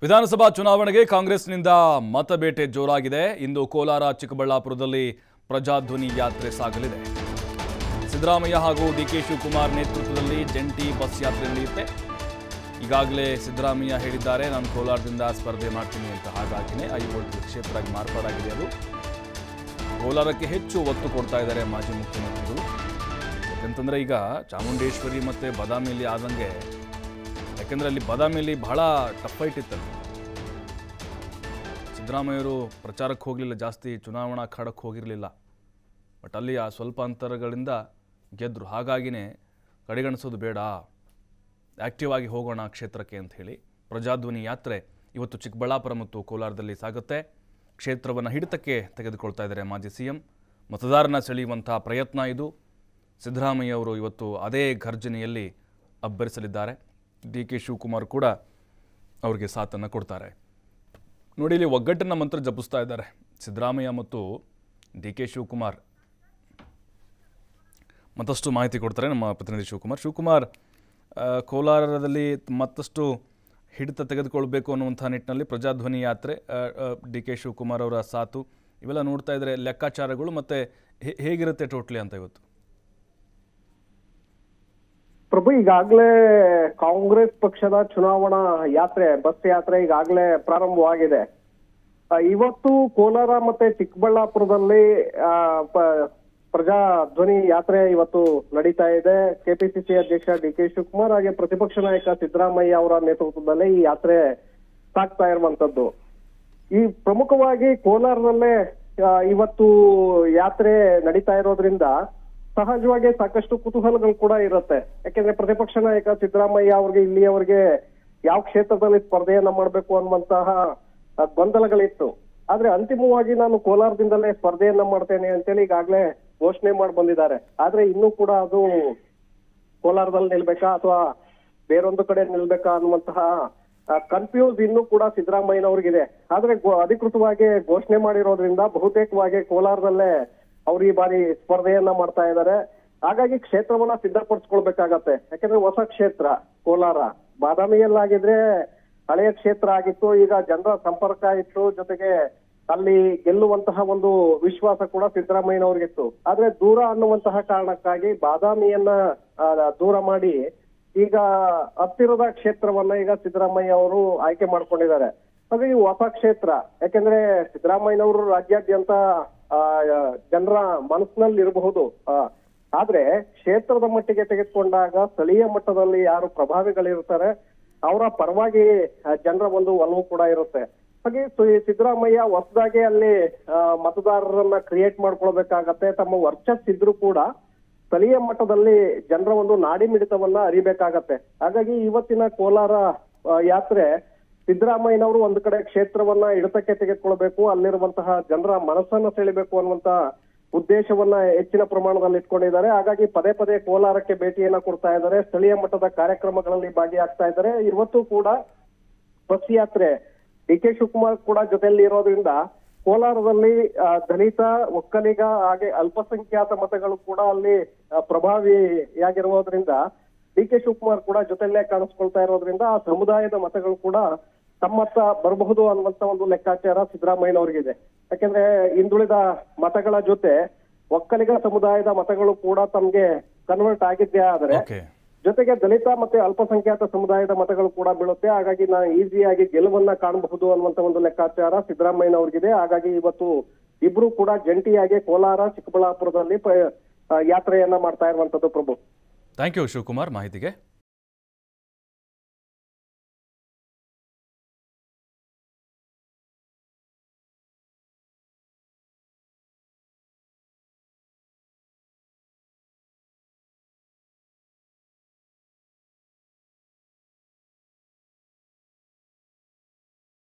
ವಿಧಾನಸಭಾ ಚುನಾವಣೆಗೆ ಕಾಂಗ್ರೆಸ್ನಿಂದ ಮತಬೇಟೆ ಜೋರಾಗಿದೆ ಇಂದು ಕೋಲಾರ ಚಿಕ್ಕಬಳ್ಳಾಪುರದಲ್ಲಿ ಪ್ರಜಾಧ್ವನಿ ಯಾತ್ರೆ ಸಾಗಲಿದೆ ಸಿದ್ದರಾಮಯ್ಯ ಹಾಗೂ ಡಿಕೆ ಶಿವಕುಮಾರ್ ನೇತೃತ್ವದಲ್ಲಿ ಜಂಟಿ ಬಸ್ ಯಾತ್ರೆ ನಡೆಯುತ್ತೆ ಈಗಾಗಲೇ ಸಿದ್ದರಾಮಯ್ಯ ಹೇಳಿದ್ದಾರೆ ನಾನು ಕೋಲಾರದಿಂದ ಸ್ಪರ್ಧೆ ಮಾಡ್ತೀನಿ ಅಂತ ಹಾಗಾಗಿನೇ ಐವತ್ತು ಕ್ಷೇತ್ರ ಆಗಿ ಮಾರ್ಪಾಡಾಗಿದೆ ಅದು ಕೋಲಾರಕ್ಕೆ ಹೆಚ್ಚು ಒತ್ತು ಕೊಡ್ತಾ ಇದ್ದಾರೆ ಮಾಜಿ ಮುಖ್ಯಮಂತ್ರಿಗಳು ಯಾಕಂತಂದ್ರೆ ಈಗ ಚಾಮುಂಡೇಶ್ವರಿ ಮತ್ತು ಬಾದಾಮಿಯಲ್ಲಿ ಆದಂಗೆ ಯಾಕೆಂದರೆ ಅಲ್ಲಿ ಬಾದಾಮಿಯಲ್ಲಿ ಬಹಳ ಟಫ್ ಫೈಟ್ ಇತ್ತಲ್ಲಿ ಸಿದ್ದರಾಮಯ್ಯವರು ಪ್ರಚಾರಕ್ಕೆ ಹೋಗಲಿಲ್ಲ ಜಾಸ್ತಿ ಚುನಾವಣಾ ಅಖಾಡಕ್ಕೆ ಹೋಗಿರಲಿಲ್ಲ ಬಟ್ ಅಲ್ಲಿ ಆ ಸ್ವಲ್ಪ ಅಂತರಗಳಿಂದ ಗೆದ್ದರು ಹಾಗಾಗಿನೇ ಕಡೆಗಣಿಸೋದು ಬೇಡ ಆ್ಯಕ್ಟಿವ್ ಆಗಿ ಹೋಗೋಣ ಆ ಕ್ಷೇತ್ರಕ್ಕೆ ಅಂತ ಹೇಳಿ ಪ್ರಜಾಧ್ವನಿ ಯಾತ್ರೆ ಇವತ್ತು ಚಿಕ್ಕಬಳ್ಳಾಪುರ ಮತ್ತು ಕೋಲಾರದಲ್ಲಿ ಸಾಗುತ್ತೆ ಕ್ಷೇತ್ರವನ್ನು ಹಿಡಿತಕ್ಕೆ ತೆಗೆದುಕೊಳ್ತಾ ಇದ್ದಾರೆ ಮಾಜಿ ಸಿ ಎಂ ಮತದಾರನ ಸೆಳೆಯುವಂಥ ಪ್ರಯತ್ನ ಇದು ಸಿದ್ದರಾಮಯ್ಯ ಅವರು ಇವತ್ತು ಅದೇ ಘರ್ಜನೆಯಲ್ಲಿ ಅಬ್ಬರಿಸಲಿದ್ದಾರೆ ಡಿ ಕೆ ಶಿವಕುಮಾರ್ ಕೂಡ ಅವರಿಗೆ ಸಾಥನ್ನು ಕೊಡ್ತಾರೆ ನೋಡಿ ಇಲ್ಲಿ ಒಗ್ಗಟ್ಟಿನ ಮಂತ್ರ ಜಪಿಸ್ತಾ ಇದ್ದಾರೆ ಸಿದ್ದರಾಮಯ್ಯ ಮತ್ತು ಡಿ ಕೆ ಶಿವಕುಮಾರ್ ಮತ್ತಷ್ಟು ಮಾಹಿತಿ ಕೊಡ್ತಾರೆ ನಮ್ಮ ಪ್ರತಿನಿಧಿ ಶಿವಕುಮಾರ್ ಶಿವಕುಮಾರ್ ಆ, ಕೋಲಾರದಲ್ಲಿ ಮತ್ತಷ್ಟು ಹಿಡಿತ ತೆಗೆದುಕೊಳ್ಬೇಕು ಅನ್ನುವಂಥ ನಿಟ್ಟಿನಲ್ಲಿ ಪ್ರಜಾಧ್ವನಿ ಯಾತ್ರೆ ಡಿ ಕೆ ಶಿವಕುಮಾರ್ ಅವರ ಸಾತು ಇವೆಲ್ಲ ನೋಡ್ತಾ ಇದ್ದಾರೆ ಲೆಕ್ಕಾಚಾರಗಳು ಮತ್ತು ಹೇಗಿರುತ್ತೆ ಟೋಟ್ಲಿ ಅಂತ ಇವತ್ತು ಪ್ರಭು ಈಗಾಗಲೇ ಕಾಂಗ್ರೆಸ್ ಪಕ್ಷದ ಚುನಾವಣಾ ಯಾತ್ರೆ ಬಸ್ ಯಾತ್ರೆ ಈಗಾಗಲೇ ಪ್ರಾರಂಭವಾಗಿದೆ ಆ, ಇವತ್ತು ಕೋಲಾರ ಮತ್ತೆ ಚಿಕ್ಕಬಳ್ಳಾಪುರದಲ್ಲಿ ಆ, ಪ- ಪ್ರಜಾ ಧ್ವನಿ ಯಾತ್ರೆ ಇವತ್ತು ನಡೀತಾ ಇದೆ ಕೆಪಿಸಿಸಿ ಅಧ್ಯಕ್ಷ ಡಿ ಕೆ ಶಿವಕುಮಾರ್ ಹಾಗೆ ಪ್ರತಿಪಕ್ಷ ನಾಯಕ ಸಿದ್ದರಾಮಯ್ಯ ಅವರ ನೇತೃತ್ವದಲ್ಲಿ ಈ ಯಾತ್ರೆ ಸಾಗ್ತಾ ಇರುವಂತದ್ದು ಈ ಪ್ರಮುಖವಾಗಿ ಕೋಲಾರದಲ್ಲೇ ಆ, ಇವತ್ತು ಯಾತ್ರೆ ನಡೀತಾ ಇರೋದ್ರಿಂದ ಸಹಜವಾಗಿ ಸಾಕಷ್ಟು ಕುತೂಹಲಗಳು ಕೂಡ ಇರುತ್ತೆ ಯಾಕೆಂದ್ರೆ ಪ್ರತಿಪಕ್ಷ ನಾಯಕ ಸಿದ್ದರಾಮಯ್ಯ ಅವ್ರಿಗೆ ಇಲ್ಲಿಯವರೆಗೆ ಯಾವ ಕ್ಷೇತ್ರದಲ್ಲಿ ಸ್ಪರ್ಧೆಯನ್ನ ಮಾಡಬೇಕು ಅನ್ನುವಂತಹ ಆ, ಗೊಂದಲಗಳಿತ್ತು ಆದ್ರೆ ಅಂತಿಮವಾಗಿ ನಾನು ಕೋಲಾರದಿಂದಲೇ ಸ್ಪರ್ಧೆಯನ್ನ ಮಾಡ್ತೇನೆ ಅಂತೇಳಿ ಈಗಾಗಲೇ ಘೋಷಣೆ ಮಾಡಿ ಬಂದಿದ್ದಾರೆ ಆದ್ರೆ ಇನ್ನೂ ಕೂಡ ಅದು ಕೋಲಾರದಲ್ಲಿ ನಿಲ್ಬೇಕಾ ಅಥವಾ ಬೇರೊಂದು ಕಡೆ ನಿಲ್ಬೇಕಾ ಅನ್ನುವಂತಹ ಕನ್ಫ್ಯೂಸ್ ಇನ್ನೂ ಕೂಡ ಸಿದ್ದರಾಮಯ್ಯನವ್ರಿಗಿದೆ ಆದ್ರೆ ಗೋ- ಅಧಿಕೃತವಾಗಿ ಘೋಷಣೆ ಮಾಡಿರೋದ್ರಿಂದ ಬಹುತೇಕವಾಗಿ ಕೋಲಾರದಲ್ಲೇ ಅವ್ರು ಈ ಬಾರಿ ಸ್ಪರ್ಧೆಯನ್ನ ಮಾಡ್ತಾ ಇದ್ದಾರೆ ಹಾಗಾಗಿ ಕ್ಷೇತ್ರವನ್ನ ಸಿದ್ಧಪಡಿಸ್ಕೊಳ್ಬೇಕಾಗತ್ತೆ ಯಾಕಂದ್ರೆ ಹೊಸ ಕ್ಷೇತ್ರ ಕೋಲಾರ ಬಾದಾಮಿಯಲ್ಲಾಗಿದ್ರೆ ಹಳೆಯ ಕ್ಷೇತ್ರ ಆಗಿತ್ತು ಈಗ ಜನರ ಸಂಪರ್ಕ ಇತ್ತು ಜೊತೆಗೆ ಅಲ್ಲಿ ಗೆಲ್ಲುವಂತಹ ಒಂದು ವಿಶ್ವಾಸ ಕೂಡ ಸಿದ್ದರಾಮಯ್ಯನವ್ರಿಗಿತ್ತು ಆದ್ರೆ ದೂರ ಅನ್ನುವಂತಹ ಕಾರಣಕ್ಕಾಗಿ ಬಾದಾಮಿಯನ್ನ ಆ, ದೂರ ಮಾಡಿ ಈಗ ಹತ್ತಿರದ ಕ್ಷೇತ್ರವನ್ನ ಈಗ ಸಿದ್ದರಾಮಯ್ಯ ಅವರು ಆಯ್ಕೆ ಮಾಡ್ಕೊಂಡಿದ್ದಾರೆ ಅದು ಈ ಹೊಸ ಕ್ಷೇತ್ರ ಯಾಕೆಂದ್ರೆ ಸಿದ್ದರಾಮಯ್ಯನವರು ರಾಜ್ಯಾದ್ಯಂತ ಆ, ಜನರ ಮನಸ್ಸಿನಲ್ಲಿ ಇರಬಹುದು ಆ, ಆದ್ರೆ ಕ್ಷೇತ್ರದ ಮಟ್ಟಿಗೆ ತೆಗೆದುಕೊಂಡಾಗ ಸ್ಥಳೀಯ ಮಟ್ಟದಲ್ಲಿ ಯಾರು ಪ್ರಭಾವಿಗಳಿರ್ತಾರೆ ಅವರ ಪರವಾಗಿ ಆ, ಜನರ ಒಂದು ಒಲವು ಕೂಡ ಇರುತ್ತೆ ಹಾಗೆ ಸು- ಸಿದ್ದರಾಮಯ್ಯ ಹೊಸದಾಗಿ ಅಲ್ಲಿ ಆ, ಮತದಾರರನ್ನ ಕ್ರಿಯೇಟ್ ಮಾಡ್ಕೊಳ್ಬೇಕಾಗತ್ತೆ ತಮ್ಮ ವರ್ಚಸ್ಸಿದ್ರು ಕೂಡ ಸ್ಥಳೀಯ ಮಟ್ಟದಲ್ಲಿ ಜನರ ಒಂದು ನಾಡಿ ಮಿಡಿತವನ್ನ ಅರಿಬೇಕಾಗತ್ತೆ ಹಾಗಾಗಿ ಇವತ್ತಿನ ಕೋಲಾರ ಆ, ಯಾತ್ರೆ ಸಿದ್ದರಾಮಯ್ಯನವರು ಒಂದು ಕಡೆ ಕ್ಷೇತ್ರವನ್ನ ಹಿಡಿತಕ್ಕೆ ತೆಗೆದುಕೊಳ್ಬೇಕು ಅಲ್ಲಿರುವಂತಹ ಜನರ ಮನಸ್ಸನ್ನ ಸೆಳಿಬೇಕು ಅನ್ನುವಂತ ಉದ್ದೇಶವನ್ನ ಹೆಚ್ಚಿನ ಪ್ರಮಾಣದಲ್ಲಿ ಇಟ್ಕೊಂಡಿದ್ದಾರೆ ಹಾಗಾಗಿ ಪದೇ ಪದೇ ಕೋಲಾರಕ್ಕೆ ಭೇಟಿಯನ್ನ ಕೊಡ್ತಾ ಇದ್ದಾರೆ ಸ್ಥಳೀಯ ಮಟ್ಟದ ಕಾರ್ಯಕ್ರಮಗಳಲ್ಲಿ ಭಾಗಿಯಾಗ್ತಾ ಇದ್ದಾರೆ ಇವತ್ತು ಕೂಡ ಬಸ್ ಯಾತ್ರೆ ಡಿ ಕೆ ಶಿವಕುಮಾರ್ ಕೂಡ ಜೊತೆಯಲ್ಲಿ ಇರೋದ್ರಿಂದ ಕೋಲಾರದಲ್ಲಿ ಆ, ದಲಿತ ಒಕ್ಕಲಿಗ ಹಾಗೆ ಅಲ್ಪಸಂಖ್ಯಾತ ಮತಗಳು ಕೂಡ ಅಲ್ಲಿ ಆ, ಪ್ರಭಾವಿಯಾಗಿರುವುದರಿಂದ ಡಿ ಕೆ ಶಿವಕುಮಾರ್ ಕೂಡ ಜೊತೆಯಲ್ಲೇ ಕಾಣಿಸ್ಕೊಳ್ತಾ ಇರೋದ್ರಿಂದ ಆ ಸಮುದಾಯದ ಮತಗಳು ಕೂಡ ತಮ್ಮತ್ತ ಬರಬಹುದು ಅನ್ನುವಂತ ಒಂದು ಲೆಕ್ಕಾಚಾರ ಸಿದ್ದರಾಮಯ್ಯನವರಿಗಿದೆ ಯಾಕೆಂದ್ರೆ ಹಿಂದುಳಿದ ಮತಗಳ ಜೊತೆ ಒಕ್ಕಲಿಗ ಸಮುದಾಯದ ಮತಗಳು ಕೂಡ ತಮ್ಗೆ ಕನ್ವರ್ಟ್ ಆಗಿದ್ದೇ ಆದ್ರೆ ಓಕೆ ಜೊತೆಗೆ ದಲಿತ ಮತ್ತೆ ಅಲ್ಪಸಂಖ್ಯಾತ ಸಮುದಾಯದ ಮತಗಳು ಕೂಡ ಬೀಳುತ್ತೆ ಹಾಗಾಗಿ ನಾನು ಈಸಿಯಾಗಿ ಗೆಲುವನ್ನ ಕಾಣಬಹುದು ಅನ್ನುವಂತ ಒಂದು ಲೆಕ್ಕಾಚಾರ ಸಿದ್ದರಾಮಯ್ಯನವ್ರಿಗಿದೆ ಹಾಗಾಗಿ ಇವತ್ತು ಇಬ್ರು ಕೂಡ ಜಂಟಿಯಾಗಿ ಕೋಲಾರ ಚಿಕ್ಕಬಳ್ಳಾಪುರದಲ್ಲಿ ಪ- ಆ, ಯಾತ್ರೆಯನ್ನ ಮಾಡ್ತಾ ಇರುವಂತದ್ದು ಪ್ರಭು ಥ್ಯಾಂಕ್ ಯು ಶಿವಕುಮಾರ್ ಮಾಹಿತಿಗೆ